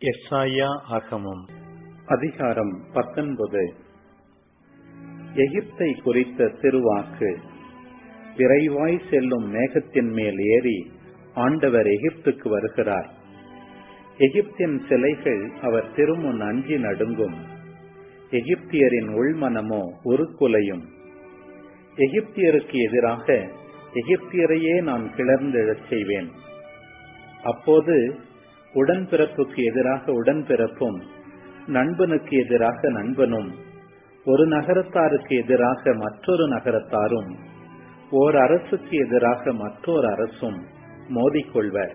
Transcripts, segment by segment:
எஸ்ஐயா ஆகமம் அதிகாரம் பத்தொன்பது எகிப்தை குறித்த திருவாக்கு விரைவாய் செல்லும் மேகத்தின் மேல் ஏறி ஆண்டவர் எகிப்துக்கு வருகிறார் எகிப்தின் சிலைகள் அவர் திருமுன் அஞ்சி நடுங்கும் எகிப்தியரின் உள்மனமோ உருக்குலையும் எகிப்தியருக்கு எதிராக எகிப்தியரையே நான் கிளர்ந்தெழச் செய்வேன் அப்போது உடன்பிறப்புக்கு எதிராக உடன்பிறப்பும் நண்பனுக்கு எதிராக நண்பனும் ஒரு நகரத்தாருக்கு எதிராக மற்றொரு நகரத்தாரும் ஓர் அரசுக்கு எதிராக மற்றொரு அரசும் மோதிக்கொள்வர்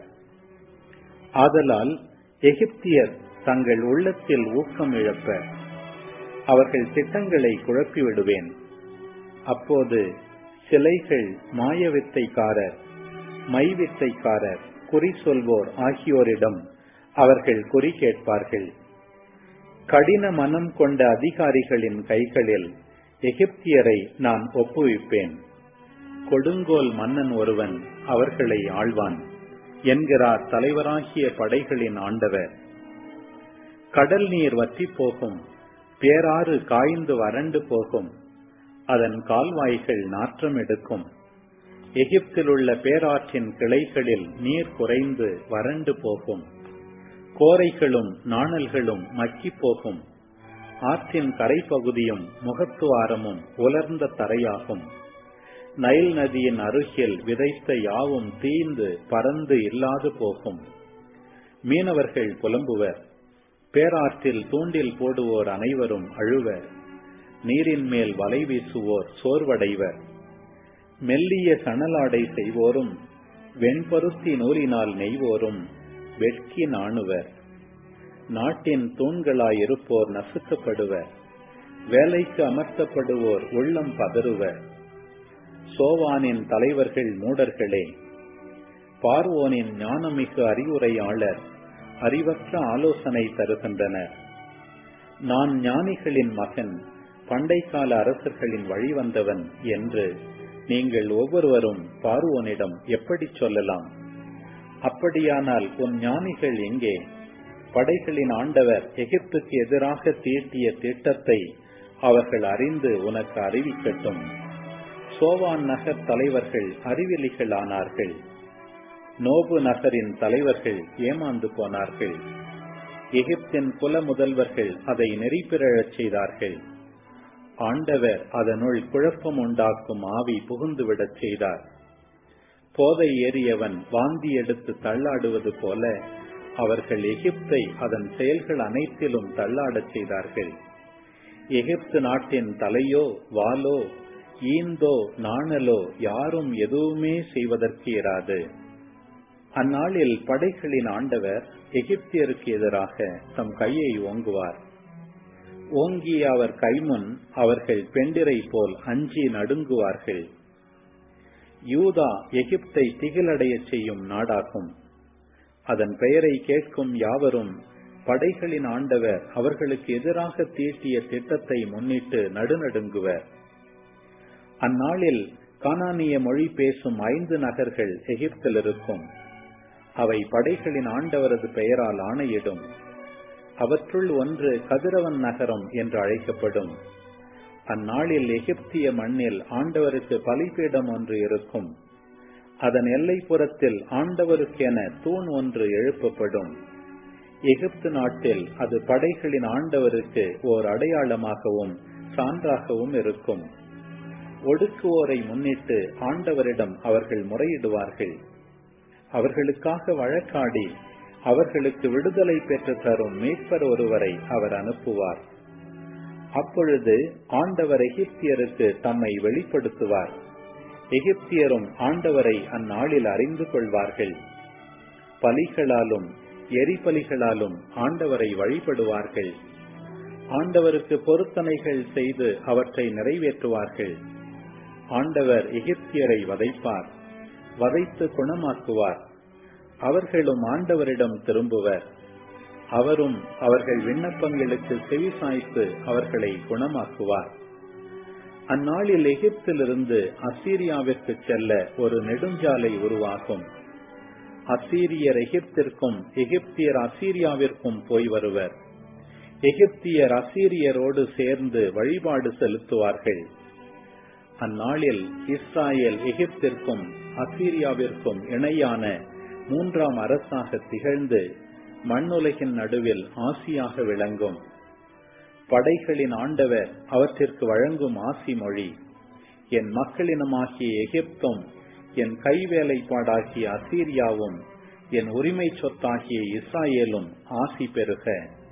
ஆதலால் எகிப்தியர் தங்கள் உள்ளத்தில் ஊக்கம் இழப்பர் அவர்கள் திட்டங்களை குழப்பி விடுவேன் அப்போது சிலைகள் மாயவித்தைக்காரர் மைவித்தைக்காரர் குறி சொல்வோர் ஆகியோரிடம் அவர்கள் குறி கேட்பார்கள் கடின மனம் கொண்ட அதிகாரிகளின் கைகளில் எகிப்தியரை நான் ஒப்புவிப்பேன் கொடுங்கோல் மன்னன் ஒருவன் அவர்களை ஆழ்வான் என்கிறார் தலைவராகிய படைகளின் ஆண்டவர் கடல் நீர் வற்றி போகும் பேராறு காய்ந்து வறண்டு போகும் அதன் கால்வாய்கள் நாற்றம் எடுக்கும் எகிப்தில் உள்ள பேராற்றின் கிளைகளில் நீர் குறைந்து வறண்டு போகும் கோரைகளும் நாணல்களும் மக்கி போகும் ஆற்றின் கரைப்பகுதியும் முகத்துவாரமும் உலர்ந்த தரையாகும் நைல் நதியின் அருகில் விதைத்த யாவும் தீந்து பறந்து இல்லாது போகும் மீனவர்கள் புலம்புவர் பேராற்றில் தூண்டில் போடுவோர் அனைவரும் அழுவர் நீரின் மேல் வலை வீசுவோர் சோர்வடைவர் மெல்லிய சணலாடை செய்வோரும் வெண்பருத்தி நூலினால் நெய்வோரும் வெட்கி நாணுவர் நாட்டின் தூண்களாயிருப்போர் நசுக்கப்படுவர் வேலைக்கு அமர்த்தப்படுவோர் உள்ளம் பதறுவர் சோவானின் தலைவர்கள் மூடர்களே பார்வோனின் ஞானமிகு அறிவுரையாளர் அறிவற்ற ஆலோசனை தருகின்றனர் நான் ஞானிகளின் மகன் பண்டைக்கால அரசர்களின் வழிவந்தவன் என்று நீங்கள் ஒவ்வொருவரும் பார்வோனிடம் எப்படி சொல்லலாம் அப்படியானால் உன் ஞானிகள் எங்கே படைகளின் ஆண்டவர் எகிப்துக்கு எதிராக தீட்டிய திட்டத்தை அவர்கள் அறிந்து உனக்கு அறிவிக்கட்டும் சோவான் நகர் தலைவர்கள் அறிவிலிகள் ஆனார்கள் நோபு நகரின் தலைவர்கள் ஏமாந்து போனார்கள் எகிப்தின் குல முதல்வர்கள் அதை நெறிப்பிரழச் செய்தார்கள் ஆண்டவர் அதனுள் குழப்பம் உண்டாக்கும் ஆவி புகுந்துவிடச் செய்தார் போதை ஏறியவன் வாந்தி எடுத்து தள்ளாடுவது போல அவர்கள் எகிப்தை அதன் செயல்கள் அனைத்திலும் தள்ளாடச் செய்தார்கள் எகிப்து நாட்டின் தலையோ வாலோ ஈந்தோ நாணலோ யாரும் எதுவுமே செய்வதற்கு இராது அந்நாளில் படைகளின் ஆண்டவர் எகிப்தியருக்கு எதிராக தம் கையை ஓங்குவார் ஓங்கிய அவர் கைமுன் அவர்கள் பெண்டிரை போல் அஞ்சி நடுங்குவார்கள் யூதா எகிப்தை திகிலடைய செய்யும் நாடாகும் அதன் பெயரை கேட்கும் யாவரும் படைகளின் ஆண்டவர் அவர்களுக்கு எதிராக தீட்டிய திட்டத்தை முன்னிட்டு நடுநடுங்குவர் அந்நாளில் கானானிய மொழி பேசும் ஐந்து நகர்கள் எகிப்தில் இருக்கும் அவை படைகளின் ஆண்டவரது பெயரால் ஆணையிடும் அவற்றுள் ஒன்று கதிரவன் நகரம் என்று அழைக்கப்படும் அந்நாளில் எகிப்திய மண்ணில் ஆண்டவருக்கு பலிபீடம் ஒன்று இருக்கும் அதன் எல்லைப்புறத்தில் ஆண்டவருக்கென தூண் ஒன்று எழுப்பப்படும் எகிப்து நாட்டில் அது படைகளின் ஆண்டவருக்கு ஓர் அடையாளமாகவும் சான்றாகவும் இருக்கும் ஒடுக்குவோரை முன்னிட்டு ஆண்டவரிடம் அவர்கள் முறையிடுவார்கள் அவர்களுக்காக வழக்காடி அவர்களுக்கு விடுதலை பெற்று தரும் மீட்பர் ஒருவரை அவர் அனுப்புவார் அப்பொழுது ஆண்டவர் எகிப்தியருக்கு தம்மை வெளிப்படுத்துவார் எகிப்தியரும் ஆண்டவரை அந்நாளில் அறிந்து கொள்வார்கள் பலிகளாலும் எரிபலிகளாலும் ஆண்டவரை வழிபடுவார்கள் ஆண்டவருக்கு பொருத்தனைகள் செய்து அவற்றை நிறைவேற்றுவார்கள் ஆண்டவர் எகிப்தியரை வதைப்பார் வதைத்து குணமாக்குவார் அவர்களும் ஆண்டவரிடம் திரும்புவர் அவரும் அவர்கள் விண்ணப்பங்களுக்கு செவிசாய்த்து அவர்களை குணமாக்குவார் அந்நாளில் எகிப்திலிருந்து அசீரியாவிற்கு செல்ல ஒரு நெடுஞ்சாலை உருவாகும் அசீரியர் எகிப்திற்கும் எகிப்தியர் அசீரியாவிற்கும் போய் வருவர் எகிப்தியர் அசீரியரோடு சேர்ந்து வழிபாடு செலுத்துவார்கள் அந்நாளில் இஸ்ராயேல் எகிப்திற்கும் அசீரியாவிற்கும் இணையான மூன்றாம் அரசாக திகழ்ந்து மண்ணுலகின் நடுவில் ஆசியாக விளங்கும் படைகளின் ஆண்டவர் அவற்றிற்கு வழங்கும் ஆசி மொழி என் மக்களினமாகிய எகிப்தும் என் கைவேலைப்பாடாகிய அசீரியாவும் என் உரிமை சொத்தாகிய இஸ்ராயேலும் ஆசி பெறுக